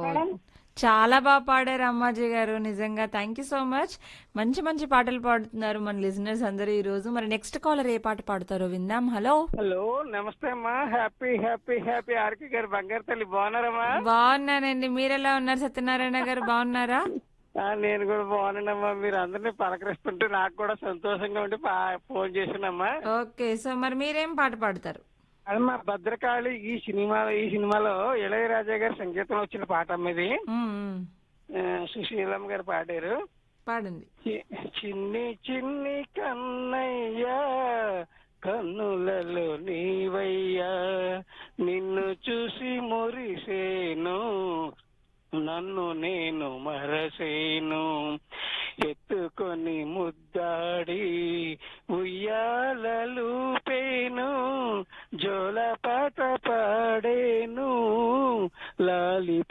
Madam చాలా బాగా పాడారు అమ్మాజీ గారు నిజంగా థ్యాంక్ యూ సో మచ్ మంచి మంచి పాటలు పాడుతున్నారు మన లిజనర్స్ అందరూ ఈ రోజు మరి నెక్స్ట్ కాలర్ ఏ పాట పాడతారో విందాం హలో హలో నమస్తే అమ్మా హ్యాపీ హ్యాపీ హ్యాపీ ఆర్కి గారు బంగారు తల్లి బాగున్నారమ్మా బాగున్నానండి మీరెలా ఉన్నారు సత్యనారాయణ గారు బాగున్నారా ఆ, నేను కూడా బాగున్నానమ్మా మీరు అందరినీ పలకరిస్తుంటే నాకు కూడా సంతోషంగా ఉండి పా- ఫోన్ చేసినమ్మా ఓకే సో మరి మీరేం పాట పాడతారు అమ్మా భద్రకాళి ఈ సినిమా ఈ సినిమాలో ఇళయరాజా గారి సంగీతం వచ్చిన పాట అమ్మ ఇది మ్మ్, మ్మ్. ఆ, సుశీలమ్మ గారు పాడారు పాడండి చి- చిన్ని చిన్ని కన్నయ్యా కన్నులలో నీవయ్యా నిన్ను చూసి మురిసేను నన్ను నేను మరసేను ఎత్తుకొని ముద్దాడి ఉయ్యాలలు పేను జోలపాట పాడేను లాలి